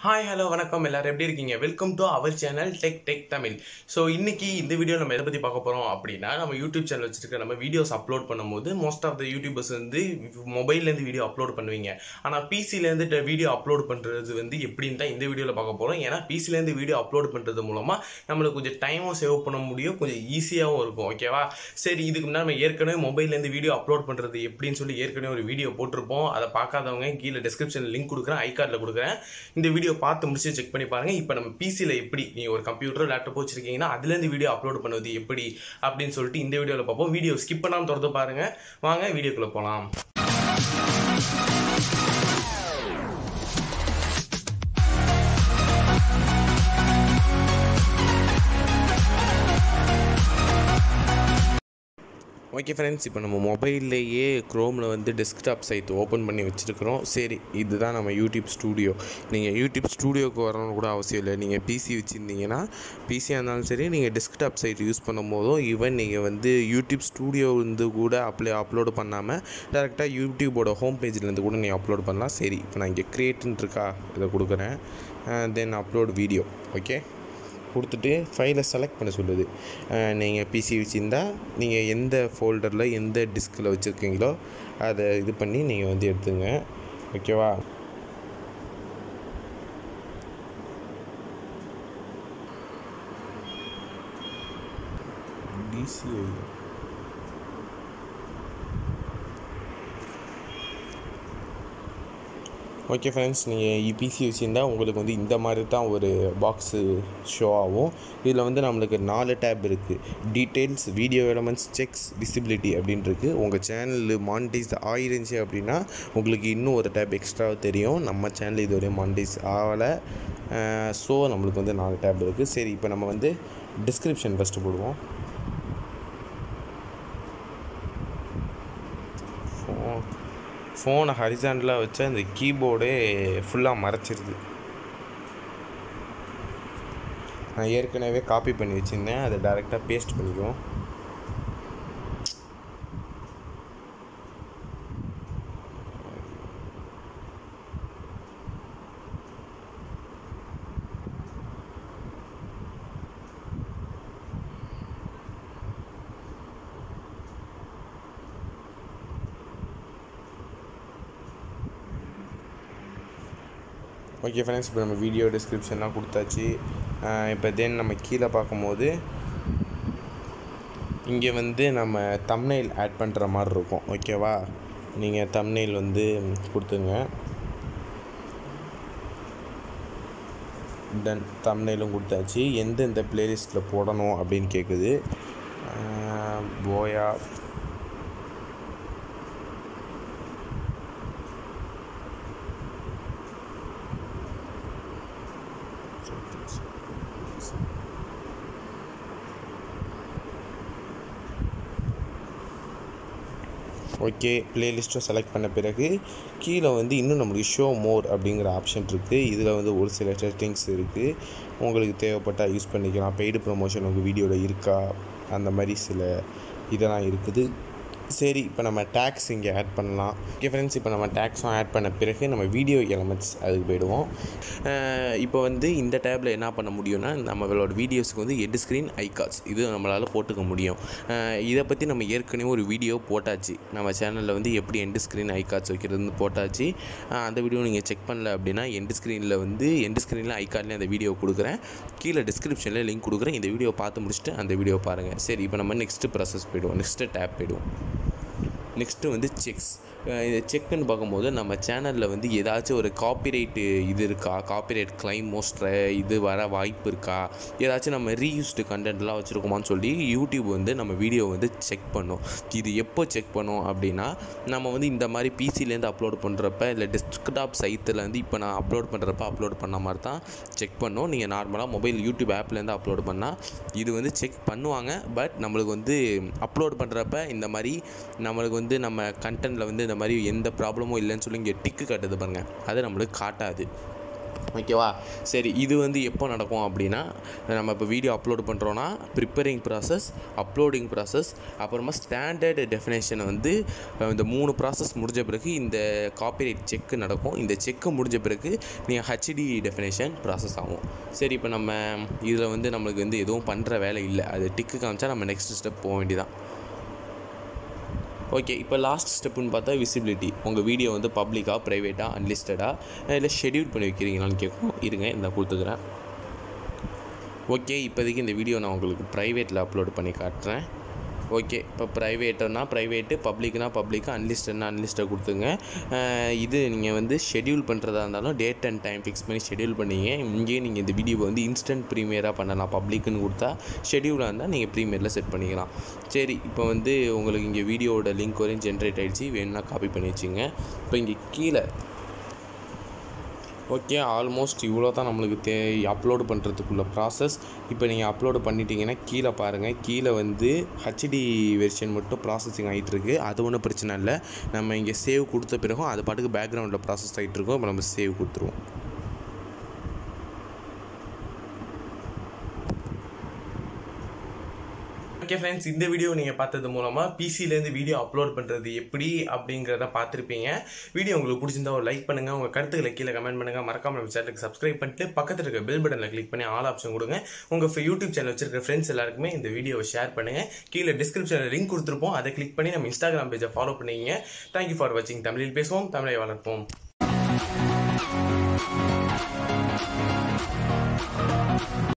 hi hello வணக்கம் எல்லாரும் எப்படி இருக்கீங்க welcome to our channel tech tech Tamil so இன்னைக்கு இந்த வீடியோ நம்ம எதை பற்றி பார்க்க போகிறோம் அப்படின்னா நம்ம யூடியூப் சேனல் வச்சிருக்க நம்ம வீடியோஸ் அப்லோட் பண்ணும்போது மோஸ்ட் ஆஃப் த யூடியூபர்ஸ் வந்து மொபைல்லேருந்து வீடியோ அப்லோட் பண்ணுவீங்க ஆனால் பிசிலேருந்து வீடியோ அப்லோட் பண்ணுறது வந்து எப்படின்னு தான் இந்த வீடியோவில் பார்க்க போகிறோம் ஏன்னா பிசிலேருந்து வீடியோ அப்லோட் பண்ணுறது மூலமாக நம்மளுக்கு கொஞ்சம் டைமும் சேவ் பண்ண முடியும் கொஞ்சம் ஈஸியாகவும் இருக்கும் ஓகேவா சரி இதுக்கு முன்னாடி நம்ம ஏற்கனவே மொபைல்லேருந்து வீடியோ அப்லோட் பண்ணுறது எப்படின்னு சொல்லி ஏற்கனவே ஒரு வீடியோ போட்டிருப்போம் அதை பார்க்காதவங்க கீழே டிஸ்கிரிப்ஷனில் லிங்க் கொடுக்குறேன் ஐ கார்டில் கொடுக்குறேன் இந்த வீடியோ பார்த்து முடிச்சு செக் பண்ணி பாருங்க இப்போ நம்ம பிசியில் எப்படி நீங்கள் ஒரு கம்ப்யூட்டர் லேப்டாப் வச்சிருக்கீங்கன்னா அதுலேருந்து வீடியோ அப்லோட் பண்ணுவது எப்படி அப்படின்னு சொல்லிட்டு இந்த வீடியோவில் பார்ப்போம் வீடியோ ஸ்கிப் பண்ணாமல் திறந்து பாருங்க வாங்க வீடியோக்குள்ளே போகலாம் ஓகே ஃப்ரெண்ட்ஸ் இப்போ நம்ம மொபைல்லையே க்ரோமில் வந்து டெஸ்க்டாப் சைட் ஓப்பன் பண்ணி வச்சுருக்கிறோம் சரி இதுதான் நம்ம யூடியூப் ஸ்டூடியோ நீங்கள் யூடியூப் ஸ்டூடியோக்கு வரணும்னு கூட அவசியம் இல்லை நீங்கள் பிசி வச்சுருந்தீங்கன்னா பிசியாக இருந்தாலும் சரி நீங்கள் டெஸ்க்டாப் சைட் யூஸ் பண்ணும் போதும் ஈவன் நீங்கள் வந்து யூடியூப் ஸ்டூடியோ வந்து கூட அப்ளை அப்லோடு பண்ணாமல் டேரெக்டாக யூடியூபோட ஹோம் பேஜ்லேருந்து கூட நீங்கள் அப்லோட் பண்ணலாம் சரி இப்போ நான் இங்கே க்ரியேட்டுன்னு இருக்கா இதை கொடுக்குறேன் தென் அப்லோட் வீடியோ ஓகே கொடுத்துட்டு ஃபைலை செலக்ட் பண்ண சொல்லுது நீங்கள் பிசி வச்சுருந்தா நீங்கள் எந்த ஃபோல்டரில் எந்த டிஸ்கில் வச்சுருக்கீங்களோ அதை இது பண்ணி நீங்கள் வந்து எடுத்துங்க ஓகேவா டிசிஐ ஓகே ஃப்ரெண்ட்ஸ் நீங்கள் இபிசி வச்சுருந்தா உங்களுக்கு வந்து இந்த மாதிரி தான் ஒரு பாக்ஸு ஷோ ஆகும் இதில் வந்து நம்மளுக்கு நாலு டேப் இருக்குது details video elements checks visibility அப்படின்னு இருக்குது உங்கள் சேனல் மானிட்டைஸ் ஆயிருந்துச்சு அப்படின்னா உங்களுக்கு இன்னும் ஒரு டேப் எக்ஸ்ட்ராவாக தெரியும் நம்ம சேனல் இதுவரையும் மானிட்டைஸ் ஆகலை ஸோ நம்மளுக்கு வந்து நாலு டேப் இருக்குது சரி இப்போ நம்ம வந்து டிஸ்கிரிப்ஷன் ஃபஸ்ட்டு போடுவோம் ஃபோனை ஹரிசாண்டலாக வச்சா இந்த கீபோர்டே ஃபுல்லாக மறைச்சிருது நான் ஏற்கனவே காப்பி பண்ணி வச்சுருந்தேன் அதை டேரெக்டாக பேஸ்ட் பண்ணிக்குவோம் ஓகே ஃப்ரெண்ட்ஸ் இப்போ நம்ம வீடியோ டிஸ்கிரிப்ஷன்லாம் கொடுத்தாச்சு இப்போ தென் நம்ம கீழே பார்க்கும்போது இங்கே வந்து நம்ம தம்னைல் ஆட் பண்ணுற மாதிரி இருக்கும் ஓகேவா நீங்கள் தம்னைல் வந்து கொடுத்துங்க தென் தம்னைலும் கொடுத்தாச்சு எந்தெந்த பிளேலிஸ்ட்டில் போடணும் அப்படின்னு கேட்குது போயா ஓகே ப்ளேலிஸ்ட்டும் செலக்ட் பண்ண பிறகு கீழே வந்து இன்னும் நம்மளுக்கு ஷோ மோர் அப்படிங்கிற ஆப்ஷன் இருக்குது இதில் வந்து ஒரு சில செட்டிங்ஸ் இருக்குது உங்களுக்கு தேவைப்பட்டால் யூஸ் பண்ணிக்கலாம் பெய்டு ப்ரொமோஷன் உங்கள் வீடியோவில் இருக்கா அந்த மாதிரி சில இதெல்லாம் இருக்குது சரி இப்போ நம்ம டேக்ஸ் இங்கே ஆட் பண்ணலாம் ஓகே ஃப்ரெண்ட்ஸ் இப்போ நம்ம டேக்ஸும் ஆட் பண்ண பிறகு நம்ம வீடியோ எலமெண்ட்ஸ் அதுக்கு போயிடுவோம் இப்போ வந்து இந்த டேப்பில் என்ன பண்ண முடியும்னா நம்மளோட வீடியோஸுக்கு வந்து எட் ஸ்க்ரீன் ஐகார்ட்ஸ் இது நம்மளால் போட்டுக்க முடியும் இதை பற்றி நம்ம ஏற்கனவே ஒரு வீடியோ போட்டாச்சு நம்ம சேனலில் வந்து எப்படி எண்டு ஸ்க்ரீன் ஐகார்ட்ஸ் வைக்கிறதுன்னு போட்டாச்சு அந்த வீடியோ நீங்கள் செக் பண்ணல அப்படின்னா எண்டு ஸ்க்ரீனில் வந்து எண்டு ஸ்க்ரீனில் ஐகார்ட்லேயே அந்த வீடியோ கொடுக்குறேன் கீழே டிஸ்கிரிப்ஷனில் லிங்க் கொடுக்குறேன் இந்த வீடியோ பார்த்து முடிச்சுட்டு அந்த வீடியோ பாருங்கள் சரி இப்போ நம்ம நெக்ஸ்ட்டு ப்ராசஸ் போயிடுவோம் நெக்ஸ்ட்டு டேப் போயிடுவோம் நெக்ஸ்ட்டு வந்து செக்ஸ் இது செக்குன்னு பார்க்கும்போது நம்ம சேனலில் வந்து ஏதாச்சும் ஒரு காப்பிரைட்டு இது இருக்கா காப்பிரைட் கிளைம் மோஸ்ட்ர இது வர வாய்ப்பு இருக்கா ஏதாச்சும் நம்ம ரீயூஸ்டு கண்டென்ட்லாம் வச்சுருக்கோமான்னு சொல்லி யூடியூப் வந்து நம்ம வீடியோ வந்து செக் பண்ணும் இது எப்போ செக் பண்ணும் அப்படின்னா நம்ம வந்து இந்த மாதிரி பிசிலேருந்து அப்லோட் பண்ணுறப்ப இல்லை டெஸ்க்டாப் சைத்துலேருந்து இப்போ நான் அப்லோட் பண்ணுறப்ப அப்லோட் பண்ண மாதிரி தான் செக் பண்ணும் நீங்கள் நார்மலாக மொபைல் யூடியூப் ஆப்லேருந்து அப்லோட் பண்ணால் இது வந்து செக் பண்ணுவாங்க பட் நம்மளுக்கு வந்து அப்லோட் பண்ணுறப்ப இந்த மாதிரி நம்மளுக்கு வந்து நம்ம கண்டென்ட்டில் வந்து இந்த மாதிரி எந்த ப்ராப்ளமும் இல்லைன்னு சொல்லி இங்கே டிக்கு காட்டுது பாருங்கள் அது நம்மளுக்கு காட்டாது ஓகேவா சரி இது வந்து எப்போ நடக்கும் அப்படின்னா நம்ம இப்போ வீடியோ அப்லோட் பண்ணுறோன்னா ப்ரிப்பேரிங் ப்ராசஸ் அப்லோடிங் ப்ராசஸ் அப்புறமா ஸ்டாண்டர்ட் டெஃபினேஷன் வந்து அஹ், இந்த மூணு ப்ராசஸ் முடிஞ்ச பிறகு இந்த காப்பிரைட் செக் நடக்கும் இந்த செக்கு முடிஞ்ச பிறகு நீங்கள் ஹெச்டி டெஃபினேஷன் ப்ராசஸ் ஆகும் சரி இப்போ நம்ம இதில் வந்து நம்மளுக்கு வந்து எதுவும் பண்ணுற வேலை இல்லை அது டிக்கு காமிச்சா நம்ம நெக்ஸ்ட் ஸ்டெப் போக வேண்டியதான் ஓகே இப்போ லாஸ்ட் ஸ்டெப்புன்னு பார்த்தா விசிபிலிட்டி உங்கள் வீடியோ வந்து பப்ளிக்காக ப்ரைவேட்டாக அன்லிஸ்டடாக இல்லை ஷெட்யூல் பண்ணி வைக்கிறீங்களான்னு கேட்கும் இருங்க இந்த கொடுத்துக்கிறேன் ஓகே இப்போதைக்கு இந்த வீடியோ நான் உங்களுக்கு ப்ரைவேட்டில் அப்லோட் பண்ணி காட்டுறேன் ஓகே இப்போ ப்ரைவேட்டுனா ப்ரைவேட்டு பப்ளிக்னா பப்ளிக்கு அன்லிஸ்டட்னா அன்லிஸ்டட் கொடுத்துங்க அஹ் இது நீங்கள் வந்து ஷெட்யூல் பண்ணுறதா இருந்தாலும் டேட் அண்ட் டைம் ஃபிக்ஸ் பண்ணி ஷெட்யூல் பண்ணீங்க இங்கேயே நீங்கள் இந்த வீடியோவை வந்து இன்ஸ்டன்ட் ப்ரீமியராக பண்ணலாம் பப்ளிக்குன்னு கொடுத்தா ஷெட்யூலாக இருந்தால் நீங்கள் ப்ரீமியரில் செட் பண்ணிக்கலாம் சரி இப்போ வந்து உங்களுக்கு இங்கே வீடியோவோட லிங்க் வரையும் ஜென்ரேட் ஆகிடுச்சு வேணும்னா காப்பி பண்ணி வச்சுங்க இப்போ இங்கே கீழே ஓகே ஆல்மோஸ்ட் இவ்வளோ தான் நம்மளுக்கு தே அப்லோடு பண்ணுறதுக்குள்ள ப்ராசஸ் இப்போ நீங்கள் அப்லோடு பண்ணிட்டீங்கன்னா கீழே பாருங்கள் கீழே வந்து ஹச்டி வெர்ஷன் மட்டும் ப்ராசஸிங் ஆகிட்டு இருக்கு அது ஒன்றும் பிரச்சனை இல்லை நம்ம இங்கே சேவ் கொடுத்த பிறகும் அது பாட்டுக்கு பேக்ரவுண்டில் ப்ராசஸ் ஆகிட்டு இருக்கும் இப்போ நம்ம சேவ் கொடுத்துருவோம் ஓகே ஃப்ரெண்ட்ஸ் இந்த வீடியோ நீங்கள் பார்த்தது மூலமாக பிசிலேருந்து வீடியோ அப்லோட் பண்ணுறது எப்படி அப்படிங்கிறத பார்த்துருப்பீங்க வீடியோ உங்களுக்கு பிடிச்சிருந்தா ஒரு லைக் பண்ணுங்கள் உங்கள் கருத்துக்களை கீழே கமெண்ட் பண்ணுங்கள் மறக்காம நம்ம சேனலுக்கு சப்ஸ்கிரைப் பண்ணிட்டு பக்கத்தில் இருக்க பெல் பட்டனில் கிளிக் பண்ணி ஆல் ஆப்ஷன் கொடுங்க உங்கள் யூடியூப் சேனல் வச்சிருக்க ஃப்ரெண்ட்ஸ் எல்லாருக்குமே இந்த வீடியோவை ஷேர் பண்ணுங்கள் கீழே டிஸ்கிரிப்ஷனில் லிங்க் கொடுத்துருப்போம் அதை கிளிக் பண்ணி நம்ம இன்ஸ்டாகிராம் பேஜை ஃபாலோ பண்ணிங்க தேங்க்யூ ஃபார் வாட்சிங் தமிழில் பேசுவோம் தமிழை வளர்ப்போம்